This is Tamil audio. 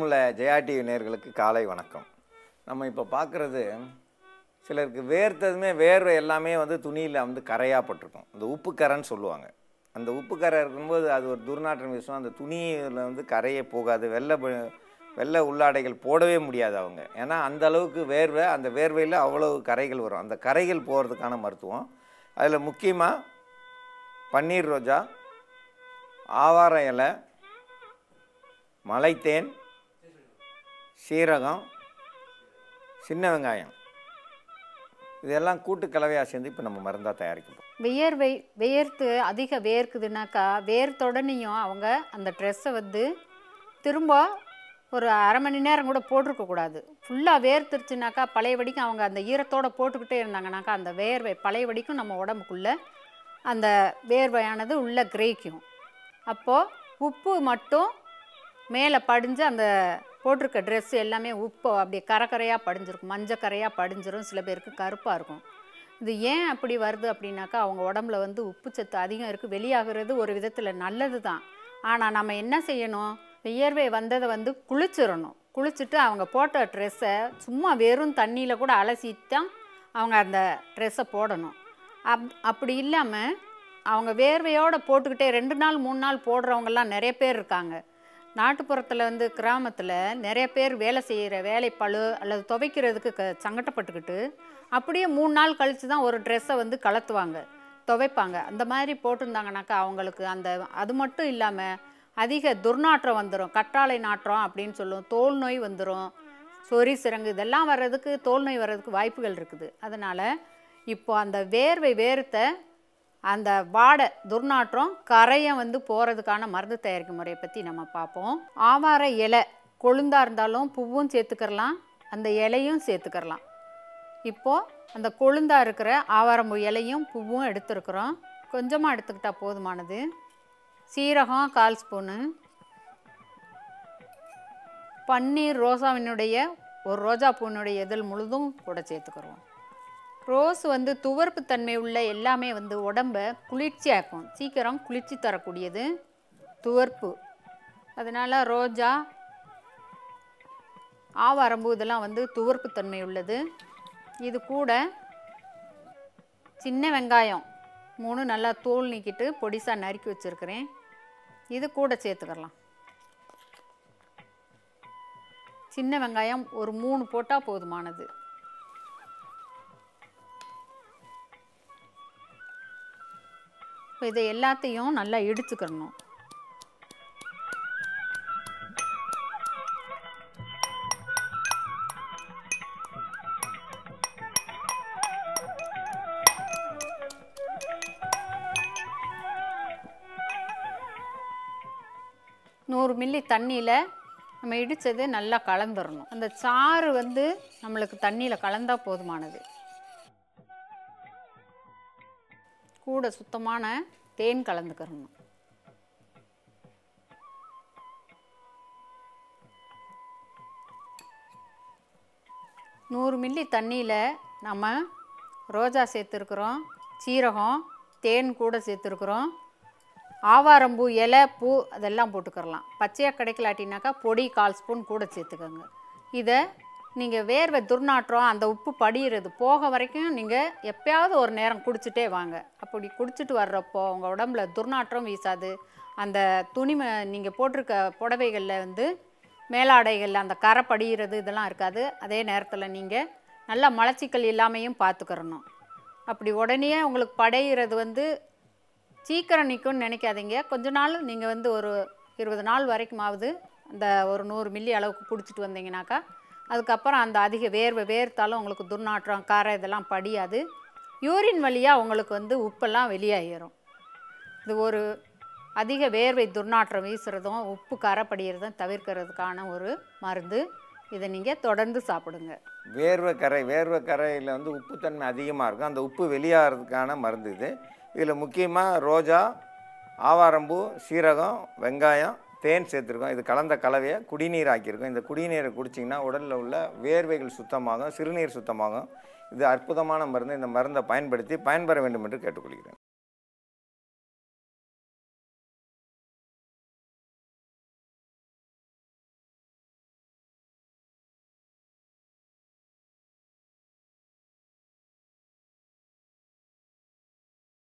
உள்ள ஜெயா டிவி நேயர்களுக்கு காலை வணக்கம் நம்ம இப்போ பார்க்குறது சிலருக்கு வேர்த்ததுமே வேர்வை எல்லாமே வந்து துணியில் வந்து கரையாக பட்டிருக்கும் இந்த உப்பு கரைன்னு சொல்லுவாங்க அந்த உப்பு கரை இருக்கும்போது அது ஒரு துர்நாற்றம் வீசும் அந்த துணியில் வந்து கரையே போகாது வெள்ளை ப- வெள்ளை உள்ளாடைகள் போடவே முடியாது அவங்க ஏன்னா அந்த அளவுக்கு வேர்வை அந்த வேர்வையில் அவ்வளவு கரைகள் வரும் அந்த கரைகள் போகிறதுக்கான மருத்துவம் அதில் முக்கியமாக பன்னீர் ரோஜா ஆவார இலை மலைத்தேன் சீரகம் சின்ன வெங்காயம் இதெல்லாம் கூட்டு கலவையாக சேர்ந்து இப்போ நம்ம மருந்தாக தயாரிக்கப்போம் வியர்வை வியர்த்து அதிக வேர்க்குதுனாக்கா வேர்த்தொடனையும் அவங்க அந்த ட்ரெஸ்ஸை வந்து திரும்ப ஒரு அரை மணி நேரம் கூட போட்டிருக்க கூடாது ஃபுல்லாக வேர்த்துருச்சுனாக்கா பழைய வடிக்கும் அவங்க அந்த ஈரத்தோடு போட்டுக்கிட்டே இருந்தாங்கனாக்கா அந்த வேர்வை பழைய வடிக்கும் நம்ம உடம்புக்குள்ளே அந்த வேர்வையானது உள்ளே கிரகிக்கும் அப்போது உப்பு மட்டும் மேலே படிஞ்சு அந்த போட்டிருக்க ட்ரெஸ் எல்லாமே உப்பு அப்படியே கரக்கரையாக படிஞ்சிருக்கும் மஞ்சள் கரையாக படிஞ்சிரும் சில பேருக்கு கருப்பாக இருக்கும் இது ஏன் அப்படி வருது அப்படின்னாக்கா அவங்க உடம்புல வந்து உப்பு சத்து அதிகம் இருக்குது வெளியாகிறது ஒரு விதத்தில் நல்லது தான் ஆனால் நம்ம என்ன செய்யணும் வியர்வை வந்ததை வந்து குளிச்சிடணும் குளிச்சுட்டு அவங்க போட்ட ட்ரெஸ்ஸை சும்மா வெறும் தண்ணியில் கூட அலசிட்டு தான் அவங்க அந்த ட்ரெஸ்ஸை போடணும் அப் அப்படி இல்லாமல் அவங்க வேர்வையோடு போட்டுக்கிட்டே ரெண்டு நாள் மூணு நாள் போடுறவங்கெல்லாம் நிறைய பேர் இருக்காங்க நாட்டுப்புறத்தில் வந்து கிராமத்தில் நிறைய பேர் வேலை செய்கிற வேலை பளு அல்லது துவைக்கிறதுக்கு க சங்கடப்பட்டுக்கிட்டு அப்படியே மூணு நாள் கழித்து தான் ஒரு ட்ரெஸ்ஸை வந்து கலத்துவாங்க துவைப்பாங்க அந்த மாதிரி போட்டிருந்தாங்கனாக்கா அவங்களுக்கு அந்த அது மட்டும் இல்லாமல் அதிக துர்நாற்றம் வந்துடும் கற்றாழை நாற்றம் அப்படின்னு சொல்லுவோம் தோல் நோய் வந்துடும் சொறி சிரங்கு இதெல்லாம் வர்றதுக்கு தோல் நோய் வர்றதுக்கு வாய்ப்புகள் இருக்குது அதனால் இப்போ அந்த வேர்வை வேர்த்த அந்த வாடை துர்நாற்றம் கரையை வந்து போகிறதுக்கான மருந்து தயாரிக்கும் முறையை பற்றி நம்ம பார்ப்போம் ஆவார இலை கொழுந்தா இருந்தாலும் பூவும் சேர்த்துக்கிறலாம் அந்த இலையும் சேர்த்துக்கிறலாம் இப்போது அந்த கொழுந்தா இருக்கிற ஆவாரம்பூ இலையும் பூவும் எடுத்துருக்குறோம் கொஞ்சமாக எடுத்துக்கிட்டா போதுமானது சீரகம் கால் ஸ்பூனு பன்னீர் ரோசாவினுடைய ஒரு ரோஜா பூவினுடைய இதழ் முழுதும் கூட சேர்த்துக்கிறோம் ரோஸ் வந்து துவர்ப்பு தன்மை உள்ள எல்லாமே வந்து உடம்ப குளிர்ச்சியாக்கும் சீக்கிரம் குளிர்ச்சி தரக்கூடியது துவர்ப்பு அதனால் ரோஜா ஆவாரம்பூ இதெல்லாம் வந்து துவர்ப்பு தன்மை உள்ளது இது கூட சின்ன வெங்காயம் மூணு நல்லா தோல் நீக்கிட்டு பொடிசாக நறுக்கி வச்சுருக்கிறேன் இது கூட சேர்த்துக்கலாம் சின்ன வெங்காயம் ஒரு மூணு போட்டால் போதுமானது இப்போ இதை எல்லாத்தையும் நல்லா இடிச்சுக்கிறணும் நூறு மில்லி தண்ணியில் நம்ம இடித்தது நல்லா கலந்துடணும் அந்த சாறு வந்து நம்மளுக்கு தண்ணியில் கலந்தால் போதுமானது கூட சுத்தமான தேன் கலந்துக்கிறணும் நூறு மில்லி தண்ணியில் நம்ம ரோஜா சேர்த்துருக்குறோம் சீரகம் தேன் கூட சேர்த்துருக்குறோம் ஆவாரம்பூ இலை பூ அதெல்லாம் போட்டுக்கிறலாம் பச்சையாக கிடைக்கலாட்டினாக்கா பொடி கால் ஸ்பூன் கூட சேர்த்துக்கோங்க இதை நீங்கள் வேர்வை துர்நாற்றம் அந்த உப்பு படிகிறது போக வரைக்கும் நீங்கள் எப்பயாவது ஒரு நேரம் குடிச்சிட்டே வாங்க அப்படி குடிச்சிட்டு வர்றப்போ உங்கள் உடம்புல துர்நாற்றம் வீசாது அந்த துணிமை நீங்கள் போட்டிருக்க புடவைகளில் வந்து மேலாடைகளில் அந்த கரை படிகிறது இதெல்லாம் இருக்காது அதே நேரத்தில் நீங்கள் நல்லா மலச்சிக்கல் இல்லாமையும் பார்த்துக்கிறணும் அப்படி உடனே உங்களுக்கு படையிறது வந்து சீக்கிரம் நிற்கும்னு நினைக்காதீங்க கொஞ்ச நாள் நீங்கள் வந்து ஒரு இருபது நாள் வரைக்குமாவது அந்த ஒரு நூறு மில்லி அளவுக்கு குடிச்சிட்டு வந்தீங்கனாக்கா அதுக்கப்புறம் அந்த அதிக வேர்வை வேர்த்தாலும் உங்களுக்கு துர்நாற்றம் காரம் இதெல்லாம் படியாது யூரின் வழியாக உங்களுக்கு வந்து உப்பெல்லாம் வெளியாகிரும் இது ஒரு அதிக வேர்வை துர்நாற்றம் வீசுகிறதும் உப்பு கரை படிகிறதும் தவிர்க்கிறதுக்கான ஒரு மருந்து இதை நீங்கள் தொடர்ந்து சாப்பிடுங்க வேர்வை கரை வேர்வை கரையில் வந்து உப்புத்தன்மை அதிகமாக இருக்கும் அந்த உப்பு வெளியாகிறதுக்கான மருந்து இது இதில் முக்கியமாக ரோஜா ஆவாரம்பூ சீரகம் வெங்காயம் தேன் சேர்த்துருக்கோம் இது கலந்த கலவையை குடிநீர் ஆக்கியிருக்கோம் இந்த குடிநீரை குடிச்சிங்கன்னா உடலில் உள்ள வேர்வைகள் சுத்தமாகும் சிறுநீர் சுத்தமாகும் இது அற்புதமான மருந்து இந்த மருந்தை பயன்படுத்தி பயன்பெற வேண்டும் என்று கேட்டுக்கொள்கிறேன்